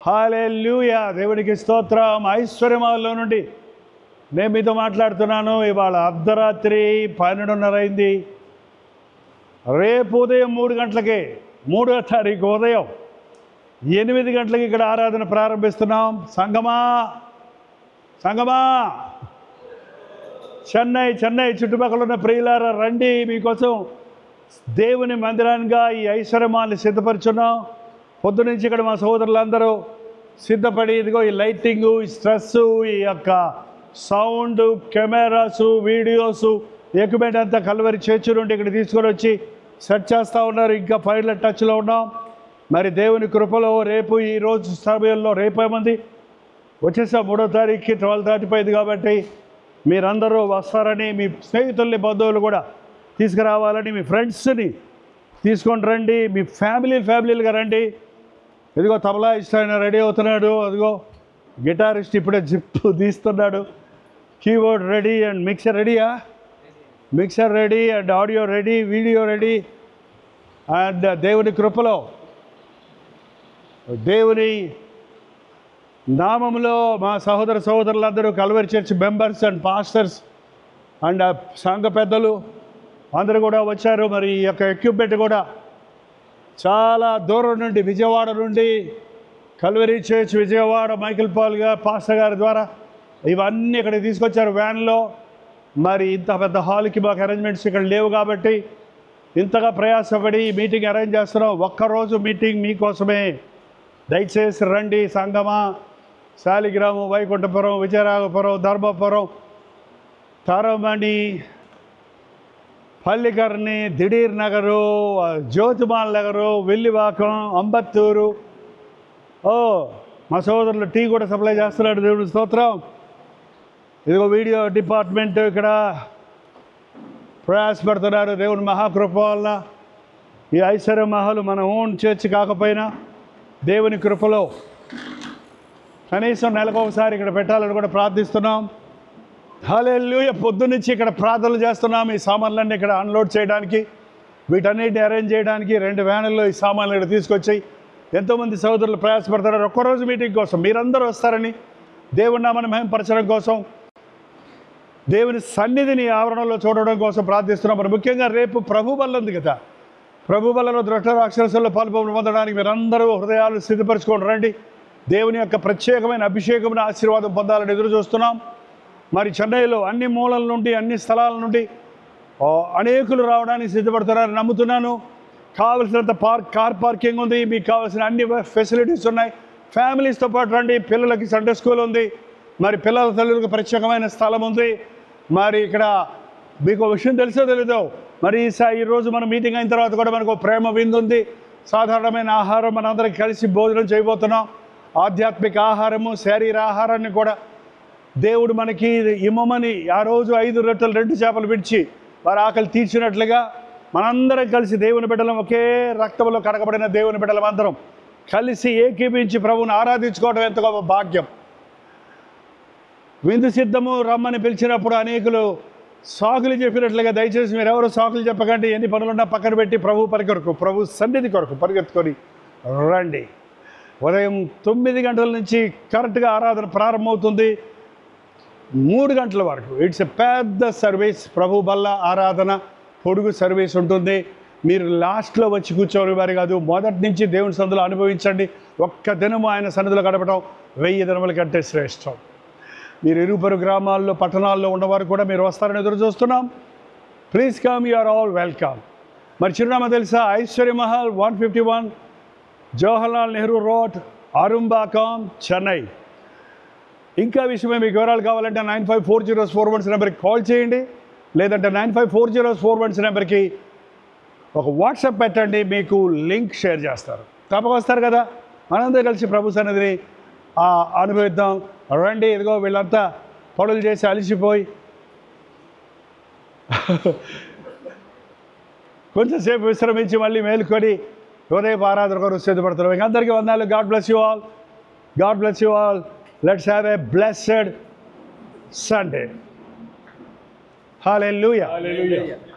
Hallelujah దేవునికి స్తోత్రం ఐశ్వర్యమాల్లో నుండి నేను మీతో మాట్లాడుతున్నాను ఇవాళ అర్ధరాత్రి పన్నెండున్నర అయింది రేపు ఉదయం మూడు గంటలకే మూడో తారీఖు ఉదయం ఎనిమిది గంటలకి ఇక్కడ ఆరాధన ప్రారంభిస్తున్నాం సంగమా సంగమా చెన్నై చెన్నై చుట్టుపక్కల ఉన్న ప్రియులారా రండి మీకోసం దేవుని మందిరానిగా ఈ ఐశ్వర్యమాన్ని సిద్ధపరుచున్నాం పొద్దు నుంచి ఇక్కడ మా సోదరులందరూ సిద్ధపడి ఇదిగో ఈ లైటింగు ఈ స్ట్రెస్ ఈ యొక్క సౌండ్ కెమెరాస్ వీడియోస్ ఎక్విప్మెంట్ అంతా కలవరి చేర్చు నుండి ఇక్కడ తీసుకొని వచ్చి సెట్ చేస్తూ ఉన్నారు ఇంకా ఫైర్ల టచ్లో ఉన్నాం మరి దేవుని కృపలో రేపు ఈ రోజు సమయంలో రేపేమంది వచ్చేసా మూడో తారీఖుకి ట్వెల్వ్ దాటిపోయింది కాబట్టి మీరందరూ వస్తారని మీ స్నేహితుల్ని బంధువులు కూడా తీసుకురావాలని మీ ఫ్రెండ్స్ని తీసుకొని రండి మీ ఫ్యామిలీ ఫ్యామిలీలుగా రండి ఇదిగో తబలా ఇష్టాయన రెడీ అవుతున్నాడు అదిగో గిటారిస్ట్ ఇప్పుడే జిప్ తీస్తున్నాడు కీబోర్డ్ రెడీ అండ్ మిక్సర్ రెడీయా mixer ready and audio ready video ready and దేవుని కృపలో దేవుని నామములో మా సహోదర సహోదరులందరూ Calvary church members and pastors and ఆ సంఘ పెద్దలు అందరూ కూడా వచ్చారు మరి ఈ యొక్క ఎక్విప్మెంట్ కూడా చాలా దూరం నుండి విజయవాడ నుండి Calvary church Vijayawada Michael Paul గారు పాస్టర్ గారి ద్వారా ఇవన్నీ ఇక్కడ తీసుకొచ్చారు వ్యాన్లో మరి ఇంత పెద్ద హాల్కి మాకు అరేంజ్మెంట్స్ ఇక్కడ లేవు కాబట్టి ఇంతగా ప్రయాసపడి ఈ మీటింగ్ అరేంజ్ చేస్తున్నాం ఒక్కరోజు మీటింగ్ మీకోసమే దయచేసి రండి సంగమా శాలిగ్రామం వైకుంఠపురం విజయరాఘపురం ధర్మపురం తారమణి పల్లికర్ణి దిడీర్ నగరు జ్యోతిమాల్ నగరు వెల్లివాకం అంబత్తూరు ఓ మా సోదరులు టీ కూడా సప్లై చేస్తున్నాడు దేవుడి స్తోత్రం ఇదిగో వీడియో డిపార్ట్మెంట్ ఇక్కడ ప్రయాసపడుతున్నారు దేవుని మహాకృప వల్ల ఈ ఐశ్వర్య మహల్ మన ఓన్ చర్చ్ కాకపోయినా దేవుని కృపలో కనీసం నెలకు ఒకసారి ఇక్కడ పెట్టాలని కూడా ప్రార్థిస్తున్నాం హాలెల్లుయ పొద్దున్నుంచి ఇక్కడ ప్రార్థనలు చేస్తున్నాం ఈ సామాన్లన్నీ ఇక్కడ అన్లోడ్ చేయడానికి వీటన్నిటిని అరేంజ్ చేయడానికి రెండు వ్యానుల్లో ఈ సామాన్లు ఇక్కడ తీసుకొచ్చి ఎంతోమంది సోదరులు ప్రయాసపడతారు ఒక్కరోజు మీటింగ్ కోసం మీరందరూ వస్తారని దేవుని నామని మహింపరచడం కోసం దేవుని సన్నిధిని ఆవరణలో చూడడం కోసం ప్రార్థిస్తున్నాం మరి ముఖ్యంగా రేపు ప్రభు బల్ల ఉంది కదా ప్రభు బల్లలో దృష్ట రాక్షసుల్లో పాల్పొందు పొందడానికి మీరందరూ హృదయాలు స్థితిపరచుకొని రండి దేవుని యొక్క ప్రత్యేకమైన అభిషేకమైన ఆశీర్వాదం పొందాలని ఎదురు చూస్తున్నాం మరి చెన్నైలో అన్ని మూలల నుండి అన్ని స్థలాల నుండి ఆ, అనేకులు రావడానికి సిద్ధపడుతున్నారని నమ్ముతున్నాను కావలసినంత పార్క్ కార్ పార్కింగ్ ఉంది మీకు కావాల్సిన అన్ని ఫెసిలిటీస్ ఉన్నాయి ఫ్యామిలీస్తో పాటు రండి పిల్లలకి సండే స్కూల్ ఉంది మరి పిల్లల తల్లులకు ప్రత్యేకమైన స్థలం ఉంది మరి ఇక్కడ మీకు ఒక విషయం తెలుసో తెలీదో మరి ఈ సా- ఈరోజు మన మీటింగ్ అయిన తర్వాత కూడా మనకు ఒక ప్రేమ విందు ఉంది సాధారణమైన ఆహారం మనందరం కలిసి భోజనం చేయబోతున్నాం ఆధ్యాత్మిక ఆహారము శరీర ఆహారాన్ని కూడా దేవుడు మనకి ఇమ్మమని ఆ రోజు ఐదు రొట్టెలు రెండు చేపలు విడిచి వారి ఆకలి తీర్చినట్లుగా మనందరం కలిసి దేవుని బిడ్డలం ఒకే రక్తంలో కడగబడిన దేవుని బిడ్డలం అందరం కలిసి ఏకీపించి ప్రభువుని ఆరాధించుకోవడం ఎంత గొప్ప భాగ్యం విందు సిద్ధము రమ్మని పిలిచినప్పుడు అనేకులు సాకులు చెప్పినట్లుగా దయచేసి మీరు ఎవరు సాకులు చెప్పకండి ఎన్ని పనులున్నా పక్కన పెట్టి ప్రభు పని కొరకు ప్రభు సన్నిధి కొరకు పరిగెత్తుకొని రండి ఉదయం తొమ్మిది గంటల నుంచి కరెక్ట్గా ఆరాధన ప్రారంభమవుతుంది మూడు గంటల వరకు ఇట్స్ ఎ పెద్ద సర్వీస్ ప్రభు బల్ల ఆరాధన పొడుగు సర్వీస్ ఉంటుంది మీరు లాస్ట్లో వచ్చి కూర్చోరు వారి కాదు మొదటి నుంచి దేవుని సందులో అనుభవించండి ఒక్క దినము ఆయన సన్నిధిలో గడపడం వెయ్యి దినముల కంటే శ్రేష్టం మీరు ఇరుపరు గ్రామాల్లో పట్టణాల్లో ఉన్నవారు కూడా మీరు వస్తారని ఎదురు చూస్తున్నాం please come you are all welcome మరి చిరునామా తెలుసా Aishwarya Mahal one fifty one Jawaharlal Nehru road Arumbakkam Chennai ఇంకా విషయమే మీకు వివరాలు కావాలంటే nine five four zeros four ones నెంబర్కి కాల్ చేయండి లేదంటే nine five four zeros four ones నెంబర్కి ఒక వాట్సాప్ పెట్టండి మీకు లింక్ షేర్ చేస్తారు తప్పక వస్తారు కదా మనందరూ కలిసి ప్రభు సన్నిధిని ఆ, అనుభవిద్దాం రండి ఇదిగో వీళ్ళంతా పనులు చేసి అలిసిపోయి కొంచెంసేపు విశ్రమించి మళ్ళీ మేలుకొని ఉదయం ఆరాధన కొరకు సిద్ధపడుతున్నాం ఇంక అందరికీ వందాలు God bless you all God bless you all let's have a blessed Sunday hallelujah Hallelujah.